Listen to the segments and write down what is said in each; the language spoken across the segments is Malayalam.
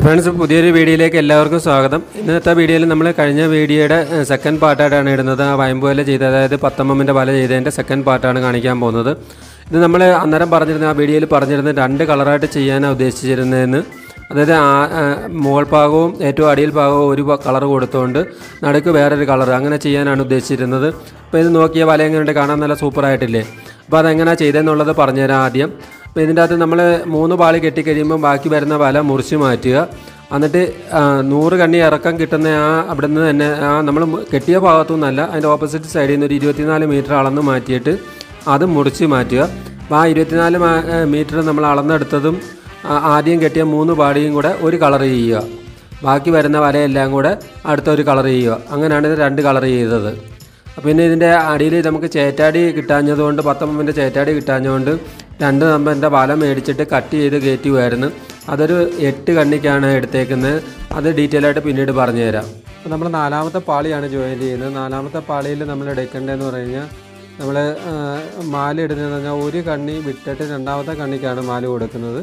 ഫ്രണ്ട്സ് പുതിയൊരു വീഡിയോയിലേക്ക് എല്ലാവർക്കും സ്വാഗതം ഇന്നത്തെ വീഡിയോയിൽ നമ്മൾ കഴിഞ്ഞ വീഡിയോയുടെ സെക്കൻഡ് പാർട്ടായിട്ടാണ് ഇടുന്നത് ആ വയമ്പ് വല ചെയ്ത് അതായത് പത്തമ്മൻ്റെ വല ചെയ്തതിൻ്റെ സെക്കൻഡ് പാർട്ടാണ് കാണിക്കാൻ പോകുന്നത് ഇത് നമ്മൾ അന്നേരം പറഞ്ഞിരുന്ന ആ വീഡിയോയിൽ പറഞ്ഞിരുന്നത് രണ്ട് കളറായിട്ട് ചെയ്യാനാണ് ഉദ്ദേശിച്ചിരുന്നതെന്ന് അതായത് ആ ആ, മുകൾ ഭാഗവും ഏറ്റവും അടിയിൽ ഭാഗവും ഒരു കളർ കൊടുത്തുകൊണ്ട് നടുക്ക് വേറൊരു കളർ അങ്ങനെ ചെയ്യാനാണ് ഉദ്ദേശിച്ചിരുന്നത് അപ്പോൾ ഇത് നോക്കിയ വല എങ്ങനെയുണ്ട് കാണാൻ നല്ല സൂപ്പറായിട്ടില്ലേ അപ്പോൾ അതെങ്ങനെയാണ് ചെയ്തതെന്നുള്ളത് പറഞ്ഞുതരാം ആദ്യം അപ്പോൾ ഇതിൻ്റെ അകത്ത് നമ്മൾ മൂന്ന് പാളി കെട്ടിക്കഴിയുമ്പോൾ ബാക്കി വരുന്ന വല മുറിച്ച് മാറ്റുക എന്നിട്ട് ആ, നൂറ് കണ്ണി ഇറക്കം കിട്ടുന്ന ആ അവിടെ നിന്ന് തന്നെ ആ നമ്മൾ കെട്ടിയ ഭാഗത്തു നിന്നല്ല അതിൻ്റെ ഓപ്പോസിറ്റ് സൈഡിൽ നിന്ന് ഒരു ഇരുപത്തിനാല് മീറ്റർ അളന്ന് മാറ്റിയിട്ട് അത് മുറിച്ച് മാറ്റുക അപ്പോൾ ആ ഇരുപത്തിനാല് മീറ്റർ നമ്മൾ അളന്നെടുത്തതും ആ, ആദ്യം കെട്ടിയ മൂന്ന് പാടിയും കൂടെ ഒരു കളർ ചെയ്യുക ബാക്കി വരുന്ന വലയെല്ലാം കൂടെ അടുത്ത ഒരു കളർ ചെയ്യുക അങ്ങനെയാണ് ഇത് രണ്ട് കളർ ചെയ്തത് പിന്നെ ഇതിൻ്റെ അടിയിൽ നമുക്ക് ചേറ്റാടി കിട്ടാഞ്ഞതുകൊണ്ട് പത്തൊമ്പതിൻ്റെ ചേറ്റാടി കിട്ടാഞ്ഞതുകൊണ്ട് രണ്ട് നമ്പറിൻ്റെ വല മേടിച്ചിട്ട് കട്ട് ചെയ്ത് കയറ്റുമായിരുന്നു അതൊരു എട്ട് കണ്ണിക്കാണ് എടുത്തേക്കുന്നത് അത് ഡീറ്റെയിൽ ആയിട്ട് പിന്നീട് പറഞ്ഞു തരാം അപ്പോൾ നമ്മൾ നാലാമത്തെ പാളിയാണ് ജോയിൻ ചെയ്യുന്നത് നാലാമത്തെ പാളിയിൽ നമ്മൾ എടുക്കേണ്ടതെന്ന് പറഞ്ഞു കഴിഞ്ഞാൽ നമ്മൾ മാല ഇടുന്നതെന്ന് പറഞ്ഞാൽ ഒരു കണ്ണി വിട്ടിട്ട് രണ്ടാമത്തെ കണ്ണിക്കാണ് മാല കൊടുക്കുന്നത്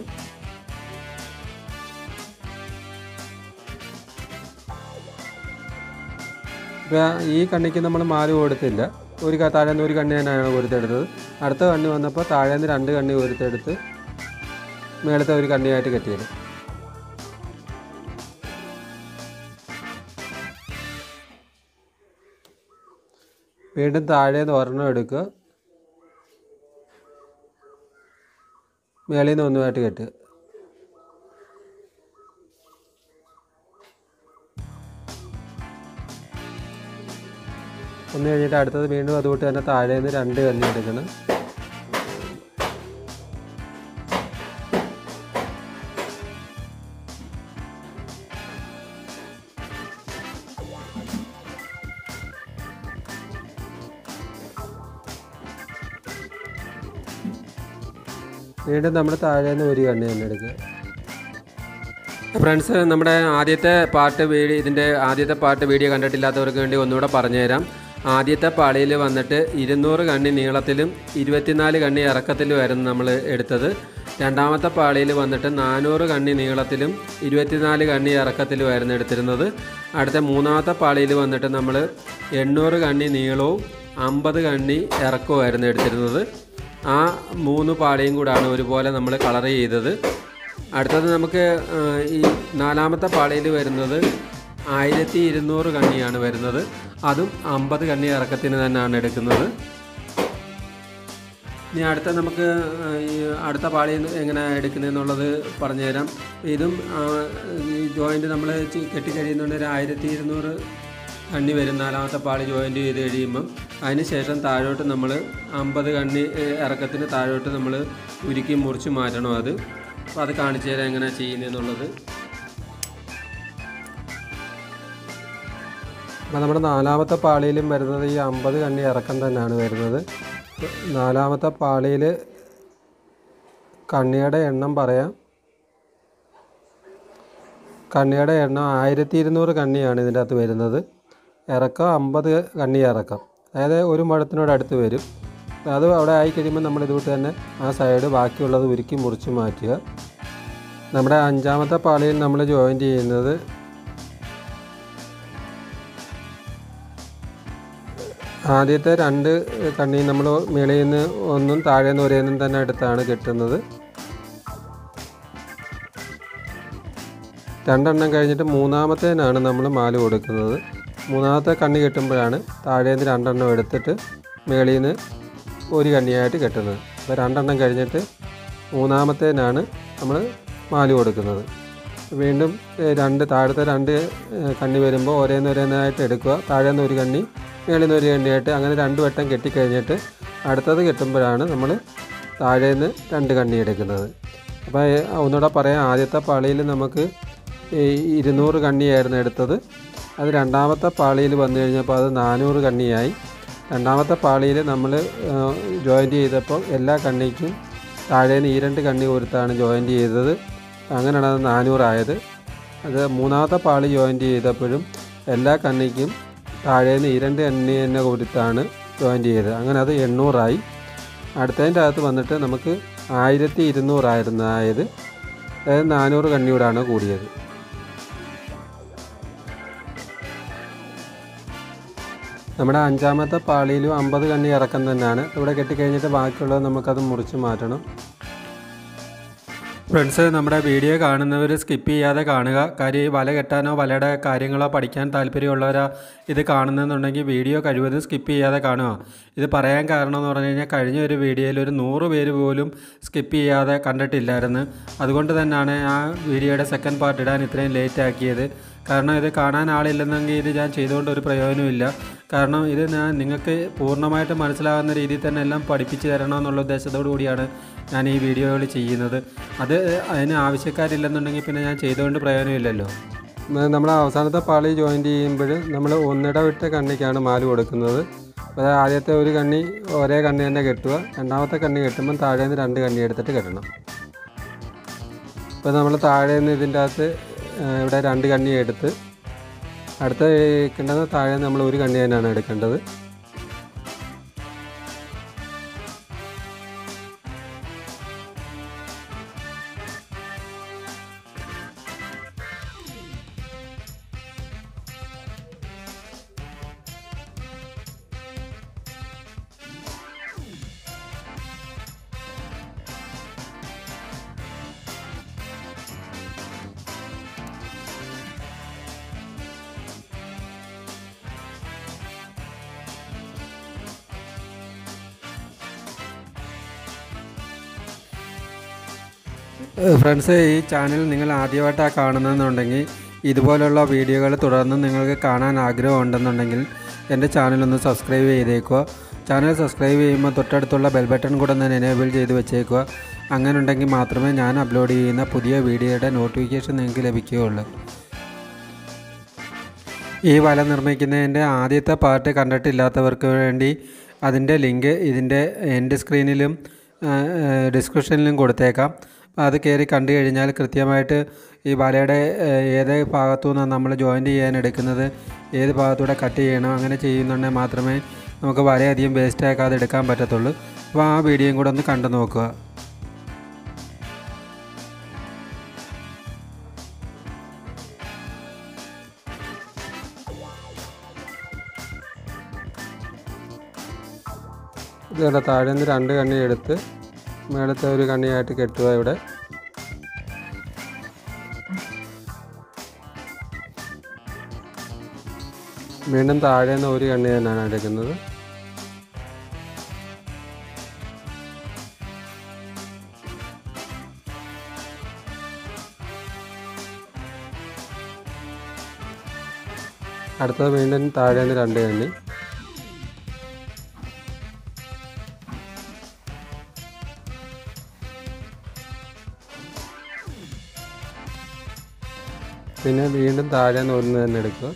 ഇപ്പോൾ ഈ കണ്ണിക്ക് നമ്മൾ മാല കൊടുത്തില്ല ഒരു ക- താഴേന്ന് ഒരു കണ്ണി തന്നെയാണ് കൊടുത്തെടുത്തത് അടുത്ത കണ്ണി വന്നപ്പോൾ താഴേന്ന് രണ്ട് കണ്ണി കൊടുത്തെടുത്ത് മേളത്തെ ഒരു കണ്ണിയായിട്ട് കെട്ടിയത് വീണ്ടും താഴേന്ന് ഒരെണ്ണം എടുക്കുക മേളിൽ നിന്ന് ഒന്നുമായിട്ട് കെട്ടുക ഒന്ന് കഴിഞ്ഞിട്ട് അടുത്തത് വീണ്ടും അതുകൊണ്ട് തന്നെ താഴെ നിന്ന് രണ്ട് കന്നി എടുക്കണം വീണ്ടും നമ്മൾ താഴെ നിന്ന് ഒരു കണ്ണി തന്നെ എടുക്കുക ഫ്രണ്ട്സ് നമ്മുടെ ആദ്യത്തെ പാട്ട് വീഡിയോ ഇതിൻ്റെ ആദ്യത്തെ പാട്ട് വീഡിയോ കണ്ടിട്ടില്ലാത്തവർക്ക് വേണ്ടി ഒന്നുകൂടെ പറഞ്ഞുതരാം ആദ്യത്തെ പാളിയിൽ വന്നിട്ട് ഇരുന്നൂറ് കണ്ണി നീളത്തിലും ഇരുപത്തിനാല് കണ്ണി ഇറക്കത്തിലുമായിരുന്നു നമ്മൾ എടുത്തത് രണ്ടാമത്തെ പാളിയിൽ വന്നിട്ട് നാനൂറ് കണ്ണി നീളത്തിലും ഇരുപത്തിനാല് കണ്ണി ഇറക്കത്തിലുമായിരുന്നു എടുത്തിരുന്നത് അടുത്ത മൂന്നാമത്തെ പാളിയിൽ വന്നിട്ട് നമ്മൾ എണ്ണൂറ് കണ്ണി നീളവും അമ്പത് കണ്ണി ഇറക്കവുമായിരുന്നു എടുത്തിരുന്നത് ആ മൂന്ന് പാളിയും കൂടാണ് ഒരുപോലെ നമ്മൾ കളർ ചെയ്തത് അടുത്തത് നമുക്ക് ആ, ഈ നാലാമത്തെ പാളിയിൽ വരുന്നത് ആയിരത്തി ഇരുന്നൂറ് കണ്ണിയാണ് വരുന്നത് അതും അമ്പത് കണ്ണി ഇറക്കത്തിന് തന്നെയാണ് എടുക്കുന്നത് ഇനി അടുത്ത നമുക്ക് ആ, ഈ അടുത്ത പാളി എങ്ങനെ എടുക്കുന്നതെന്നുള്ളത് പറഞ്ഞുതരാം ഇതും ആ, ഈ ജോയിൻറ്റ് നമ്മൾ കെട്ടിക്കഴിയുന്നുണ്ട് ഒരു ആയിരത്തി ഇരുന്നൂറ് കണ്ണി വരും നാലാമത്തെ പാളി ജോയിൻറ്റ് ചെയ്ത് കഴിയുമ്പം അതിന് ശേഷം താഴോട്ട് നമ്മൾ അമ്പത് കണ്ണി ഏ, ഇറക്കത്തിന് താഴോട്ട് നമ്മൾ ഉരുക്കി മുറിച്ച് മാറ്റണം അത് അപ്പോൾ അത് കാണിച്ചു തരാം എങ്ങനെയാണ് ചെയ്യുന്നതെന്നുള്ളത് അപ്പോൾ നമ്മുടെ നാലാമത്തെ പാളിയിലും വരുന്നത് ഈ അമ്പത് കണ്ണി ഇറക്കം തന്നെയാണ് വരുന്നത് നാലാമത്തെ പാളിയിൽ കണ്ണിയുടെ എണ്ണം പറയാം കണ്ണിയുടെ എണ്ണം ആയിരത്തി ഇരുന്നൂറ് കണ്ണിയാണ് ഇതിൻ്റെ അകത്ത് വരുന്നത് ഇറക്കം അമ്പത് കണ്ണി ഇറക്കം അതായത് ഒരു മുഴത്തിനോട് അടുത്ത് വരും അത് അവിടെ ആയി കഴിയുമ്പോൾ നമ്മൾ ഇതുകൂട്ട് തന്നെ ആ സൈഡ് ബാക്കിയുള്ളത് ഉരുക്കി മുറിച്ച് മാറ്റുക നമ്മുടെ അഞ്ചാമത്തെ പാളിയിൽ നമ്മൾ ജോയിൻറ്റ് ചെയ്യുന്നത് ആദ്യത്തെ രണ്ട് കണ്ണി നമ്മൾ മേളിൽ നിന്ന് ഒന്നും താഴെ നിന്ന് ഒരേ നിന്നും തന്നെ എടുത്താണ് കെട്ടുന്നത് രണ്ടെണ്ണം കഴിഞ്ഞിട്ട് മൂന്നാമത്തേനാണ് നമ്മൾ മാല കൊടുക്കുന്നത് മൂന്നാമത്തെ കണ്ണി കെട്ടുമ്പോഴാണ് താഴെ നിന്ന് രണ്ടെണ്ണം എടുത്തിട്ട് മേളിൽ നിന്ന് ഒരു കണ്ണിയായിട്ട് കെട്ടുന്നത് അപ്പോൾ രണ്ടെണ്ണം കഴിഞ്ഞിട്ട് മൂന്നാമത്തേനാണ് നമ്മൾ മാല കൊടുക്കുന്നത് വീണ്ടും ഏഹ്, രണ്ട് താഴത്തെ രണ്ട് ഏഹ്, കണ്ണി വരുമ്പോൾ ഒരേന്ന് ഒരേന്നായിട്ട് എടുക്കുക താഴെ നിന്ന് ഒരു കണ്ണി മേളിൽ നിന്ന് ഒരു കണ്ണിയായിട്ട് അങ്ങനെ രണ്ട് വട്ടം കെട്ടിക്കഴിഞ്ഞിട്ട് അടുത്തത് കെട്ടുമ്പോഴാണ് നമ്മൾ താഴെ നിന്ന് രണ്ട് കണ്ണി എടുക്കുന്നത് അപ്പോൾ ഏഹ്, ഒന്നുകൂടെ പറയാം ആദ്യത്തെ പാളിയിൽ നമുക്ക് ഈ ഇരുന്നൂറ് കണ്ണിയായിരുന്നു എടുത്തത് അത് രണ്ടാമത്തെ പാളിയിൽ വന്നു കഴിഞ്ഞപ്പോൾ അത് നാനൂറ് കണ്ണിയായി രണ്ടാമത്തെ പാളിയിൽ നമ്മൾ ജോയിൻറ്റ് ചെയ്തപ്പോൾ എല്ലാ കണ്ണിക്കും താഴേന്ന് ഈ രണ്ട് കണ്ണി കൊടുത്താണ് ജോയിൻറ്റ് ചെയ്തത് അങ്ങനെയാണ് അത് നാനൂറായത് അത് മൂന്നാമത്തെ പാളി ജോയിൻറ്റ് ചെയ്തപ്പോഴും എല്ലാ കണ്ണിക്കും താഴേന്ന് ഈ രണ്ട് കണ്ണി തന്നെ കൊടുത്താണ് ജോയിൻറ്റ് ചെയ്തത് അങ്ങനെ അത് എണ്ണൂറായി അടുത്തതിൻ്റെ അകത്ത് വന്നിട്ട് നമുക്ക് ആയിരത്തി ഇരുന്നൂറായിരുന്നു ആയത് അതായത് നാനൂറ് കണ്ണിയോടാണ് കൂടിയത് നമ്മുടെ അഞ്ചാമത്തെ പാളിയിലും അമ്പത് കണ്ണി ഇറക്കം തന്നെയാണ് ഇവിടെ കെട്ടിക്കഴിഞ്ഞിട്ട് ബാക്കിയുള്ളത് നമുക്കത് മുറിച്ച് മാറ്റണം ഫ്രണ്ട്സ് നമ്മുടെ വീഡിയോ കാണുന്നവർ സ്കിപ്പ് ചെയ്യാതെ കാണുക കാര്യം ഈ വല കെട്ടാനോ വലയുടെ കാര്യങ്ങളോ പഠിക്കാൻ താല്പര്യമുള്ളവരാ ഇത് കാണുന്നെന്നുണ്ടെങ്കിൽ വീഡിയോ കഴിവതും സ്കിപ്പ് ചെയ്യാതെ കാണുക ഇത് പറയാൻ കാരണം എന്ന് പറഞ്ഞു കഴിഞ്ഞാൽ കഴിഞ്ഞ ഒരു വീഡിയോയിൽ ഒരു നൂറ് പേര് പോലും സ്കിപ്പ് ചെയ്യാതെ കണ്ടിട്ടില്ലായിരുന്നു അതുകൊണ്ട് തന്നെയാണ് ആ വീഡിയോയുടെ സെക്കൻഡ് പാർട്ട് ഇടാൻ ഇത്രയും ലേറ്റ് ആക്കിയത് കാരണം ഇത് കാണാൻ ആളില്ലെന്നെങ്കിൽ ഇത് ഞാൻ ചെയ്തുകൊണ്ട് ഒരു പ്രയോജനമില്ല കാരണം ഇത് ഞാൻ നിങ്ങൾക്ക് പൂർണ്ണമായിട്ട് മനസ്സിലാകുന്ന രീതിയിൽ തന്നെ എല്ലാം പഠിപ്പിച്ച് തരണം എന്നുള്ള ഉദ്ദേശത്തോടു കൂടിയാണ് ഞാൻ ഈ വീഡിയോകൾ ചെയ്യുന്നത് അത് അതിന് ആവശ്യക്കാരില്ലെന്നുണ്ടെങ്കിൽ പിന്നെ ഞാൻ ചെയ്തുകൊണ്ട് പ്രയോജനമില്ലല്ലോ നമ്മൾ അവസാനത്തെ പാളി ജോയിൻറ്റ് ചെയ്യുമ്പോൾ നമ്മൾ ഒന്നിടവിട്ട കണ്ണിക്കാണ് മാല് കൊടുക്കുന്നത് അതായത് ആദ്യത്തെ ഒരു കണ്ണി ഒരേ കണ്ണി തന്നെ കെട്ടുക രണ്ടാമത്തെ കണ്ണി കെട്ടുമ്പം താഴെ നിന്ന് രണ്ട് കണ്ണി എടുത്തിട്ട് കെട്ടണം ഇപ്പോൾ നമ്മൾ താഴെ നിന്ന് ഇതിൻ്റെ അകത്ത് ആ, ഇവിടെ രണ്ട് കണ്ണി എടുത്ത് അടുത്ത വെക്കേണ്ടത് താഴെ നിന്ന് നമ്മൾ ഒരു കണ്ണി തന്നെയാണ് എടുക്കേണ്ടത് ഫ്രണ്ട്സ് ഈ ചാനൽ നിങ്ങൾ ആദ്യമായിട്ടാണ് കാണുന്നതെന്നുണ്ടെങ്കിൽ ഇതുപോലുള്ള വീഡിയോകൾ തുടർന്ന് നിങ്ങൾക്ക് കാണാൻ ആഗ്രഹമുണ്ടെന്നുണ്ടെങ്കിൽ എൻ്റെ ചാനലൊന്ന് സബ്സ്ക്രൈബ് ചെയ്തേക്കുക ചാനൽ സബ്സ്ക്രൈബ് ചെയ്യുമ്പോൾ തൊട്ടടുത്തുള്ള ബെൽ ബട്ടൺ കൂടെ ഒന്ന് എനേബിൾ ചെയ്ത് വെച്ചേക്കുക അങ്ങനെ ഉണ്ടെങ്കിൽ മാത്രമേ ഞാൻ അപ്ലോഡ് ചെയ്യുന്ന പുതിയ വീഡിയോയുടെ നോട്ടിഫിക്കേഷൻ നിങ്ങൾക്ക് ലഭിക്കുകയുള്ളൂ ഈ വല നിർമ്മിക്കുന്നതിൻ്റെ ആദ്യത്തെ പാർട്ട് കണ്ടിട്ടില്ലാത്തവർക്ക് വേണ്ടി അതിൻ്റെ ലിങ്ക് ഇതിൻ്റെ എൻ്റെ സ്ക്രീനിലും ഡിസ്ക്രിപ്ഷനിലും കൊടുത്തേക്കാം അത് കയറി കണ്ടു കഴിഞ്ഞാൽ കൃത്യമായിട്ട് ഈ വലയുടെ ഏഹ്, ഏത് ഭാഗത്തു നിന്നാണ് നമ്മൾ ജോയിൻറ്റ് ചെയ്യാൻ എടുക്കുന്നത് ഏത് ഭാഗത്തൂടെ കട്ട് ചെയ്യണം അങ്ങനെ ചെയ്യുന്നുണ്ടെങ്കിൽ മാത്രമേ നമുക്ക് വലയധികം വേസ്റ്റ് ആക്കാതെ എടുക്കാൻ പറ്റത്തുള്ളൂ അപ്പോൾ ആ വീഡിയോയും കൂടെ ഒന്ന് കണ്ടു നോക്കുക ഇതുപോലെ താഴെ നിന്ന് രണ്ട് കണ്ണി എടുത്ത് മേളത്തെ ഒരു കണ്ണിയായിട്ട് കെട്ടുക ഇവിടെ വീണ്ടും താഴെ നിന്ന് ഒരു കണ്ണി തന്നെയാണ് എടുക്കുന്നത് അടുത്തത് വീണ്ടും താഴെ നിന്ന് രണ്ട് കണ്ണി പിന്നെ വീണ്ടും താഴെ നിന്ന് ഒന്ന് തന്നെ എടുക്കുക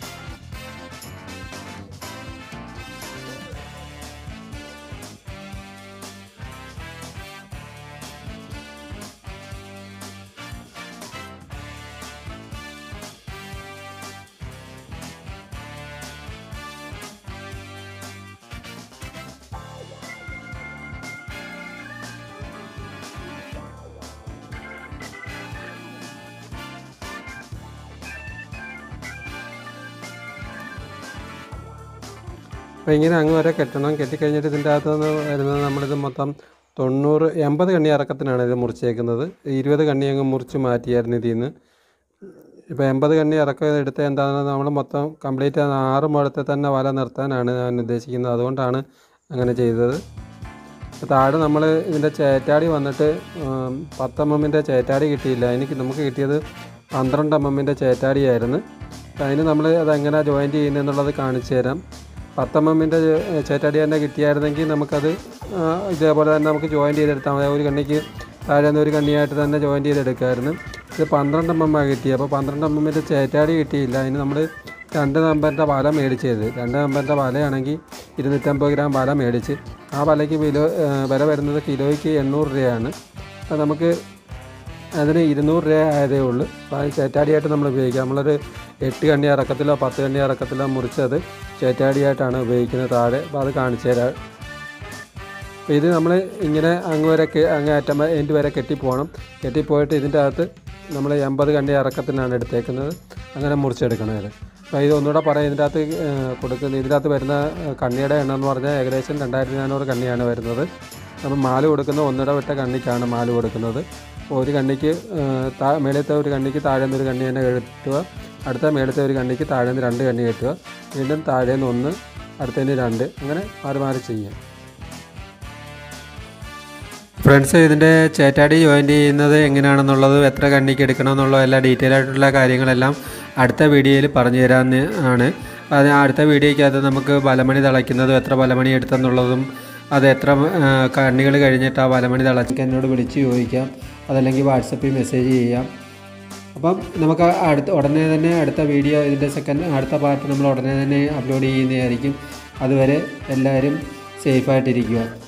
അപ്പോൾ ഇങ്ങനെ അങ്ങ് വരെ കെട്ടണം കെട്ടിക്കഴിഞ്ഞിട്ട് ഇതിൻ്റെ അകത്ത് നിന്ന് വരുന്നത് നമ്മളിത് മൊത്തം തൊണ്ണൂറ് എൺപത് കണ്ണി ഇറക്കത്തിനാണ് ഇത് മുറിച്ചേക്കുന്നത് ഇരുപത് കണ്ണി അങ്ങ് മുറിച്ച് മാറ്റിയായിരുന്നു ഇതിൽ നിന്ന് ഇപ്പോൾ എൺപത് കണ്ണി ഇറക്കം എടുത്ത് എന്താണെന്ന് നമ്മൾ മൊത്തം കംപ്ലീറ്റ് ആറ് മുഴത്തെ തന്നെ വല നിർത്താനാണ് ഞാൻ ഉദ്ദേശിക്കുന്നത് അതുകൊണ്ടാണ് അങ്ങനെ ചെയ്തത് അപ്പോൾ താഴെ നമ്മൾ ഇതിൻ്റെ ചേറ്റാടി വന്നിട്ട് ഉം, പത്ത് എം എമ്മിൻ്റെ ചേറ്റാടി കിട്ടിയില്ല എനിക്ക് നമുക്ക് കിട്ടിയത് പന്ത്രണ്ട് എം എമ്മിൻ്റെ ചേറ്റാടിയായിരുന്നു അപ്പോൾ അതിന് നമ്മൾ അതെങ്ങനെ ജോയിൻറ്റ് ചെയ്യുന്നതെന്നുള്ളത് കാണിച്ചു തരാം പത്ത് എം എമ്മിൻ്റെ ചേറ്റാടി തന്നെ കിട്ടിയായിരുന്നെങ്കിൽ നമുക്കത് ആ, ഇതേപോലെ തന്നെ നമുക്ക് ജോയിൻറ്റ് ചെയ്തെടുത്താൽ മതി ഒരു കണ്ണിക്ക് താഴെ നിന്ന് ഒരു കണ്ണിയായിട്ട് തന്നെ ജോയിൻറ്റ് ചെയ്തെടുക്കാമായിരുന്നു ഇത് പന്ത്രണ്ട് എം എം ആണ് കിട്ടിയത് അപ്പോൾ പന്ത്രണ്ട് എം എമ്മിൻ്റെ ചേറ്റാടി കിട്ടിയില്ല അതിന് നമ്മൾ രണ്ട് നമ്പറിൻ്റെ വല മേടിച്ചത് രണ്ട് നമ്പറിൻ്റെ വലയാണെങ്കിൽ ഇരുന്നൂറ്റമ്പത് ഗ്രാം വല മേടിച്ച് ആ വലയ്ക്ക് കിലോ ആ, വില വരുന്നത് കിലോയ്ക്ക് എണ്ണൂറ് രൂപയാണ് അപ്പോൾ നമുക്ക് അതിന് ഇരുന്നൂറ് രൂപ ആയതേ ഉള്ളൂ അപ്പോൾ അത് ചേറ്റാടിയായിട്ട് നമ്മൾ ഉപയോഗിക്കുക നമ്മളൊരു എട്ട് കണ്ണി ഇറക്കത്തിലോ പത്ത് കണ്ണി ഇറക്കത്തിലോ മുറിച്ചത് ചേറ്റാടിയായിട്ടാണ് ഉപയോഗിക്കുന്നത് താഴെ അപ്പോൾ അത് കാണിച്ചു തരാം അപ്പോൾ ഇത് നമ്മൾ ഇങ്ങനെ അങ്ങ് വരെ കെ- അങ്ങ് അറ്റം വരെ എൻഡ് വരെ കെട്ടിപ്പോകണം കെട്ടിപ്പോയിട്ട് ഇതിൻ്റെ അകത്ത് നമ്മൾ എൺപത് കണ്ടി ഇറക്കത്തിനാണ് എടുത്തേക്കുന്നത് അങ്ങനെ മുറിച്ചെടുക്കണം ഇത് അപ്പോൾ ഇത് ഒന്നുകൂടെ പറയാം ഇതിൻ്റെ അകത്ത് ഏഹ്, കൊടുക്കുന്ന ഇതിൻ്റെ അകത്ത് വരുന്ന ഏഹ്, കണ്ണിയുടെ എണ്ണം എന്ന് പറഞ്ഞാൽ ഏകദേശം രണ്ടായിരത്തി നാനൂറ് കണ്ണിയാണ് വരുന്നത് നമ്മൾ മാല് കൊടുക്കുന്ന ഒന്നിട വിട്ട കണ്ണിക്കാണ് മാല് കൊടുക്കുന്നത് അപ്പോൾ ഒരു കണ്ണിക്ക് ഏഹ്, താ മേളത്തെ ഒരു കണ്ണിക്ക് താഴെ നിന്ന് ഒരു കണ്ണി തന്നെ കെട്ടുക അടുത്ത മേളത്തെ ഒരു കണ്ണിക്ക് താഴെ നിന്ന് രണ്ട് കണ്ണി കെട്ടുക വീണ്ടും താഴെ നിന്ന് ഒന്ന് അടുത്തതിന് രണ്ട് അങ്ങനെ മാറി മാറി ചെയ്യാം ഫ്രണ്ട്സ് ഇതിൻ്റെ ചേറ്റാടി ജോയിൻ്റ് ചെയ്യുന്നത് എങ്ങനെയാണെന്നുള്ളത് എത്ര കണ്ണിക്ക് എടുക്കണം എന്നുള്ള എല്ലാ ഡീറ്റെയിൽ ആയിട്ടുള്ള കാര്യങ്ങളെല്ലാം അടുത്ത വീഡിയോയിൽ പറഞ്ഞു തരാമെന്ന് ആണ് അത് അടുത്ത വീഡിയോയ്ക്കകത്ത് നമുക്ക് ബലമണി തിളയ്ക്കുന്നതും എത്ര ബലമണി എടുത്തെന്നുള്ളതും അത് എത്ര കണ്ണികൾ കഴിഞ്ഞിട്ട് ആ ബലമണി തിളച്ചിക്ക് എന്നോട് വിളിച്ച് ചോദിക്കാം അതല്ലെങ്കിൽ വാട്സപ്പിൽ മെസ്സേജ് ചെയ്യാം അപ്പം നമുക്ക് അടുത്ത ഉടനെ തന്നെ അടുത്ത വീഡിയോ ഇതിൻ്റെ സെക്കൻഡ് അടുത്ത പാർട്ട് നമ്മൾ ഉടനെ തന്നെ അപ്ലോഡ് ചെയ്യുന്നതായിരിക്കും അതുവരെ എല്ലാവരും സേഫായിട്ടിരിക്കുക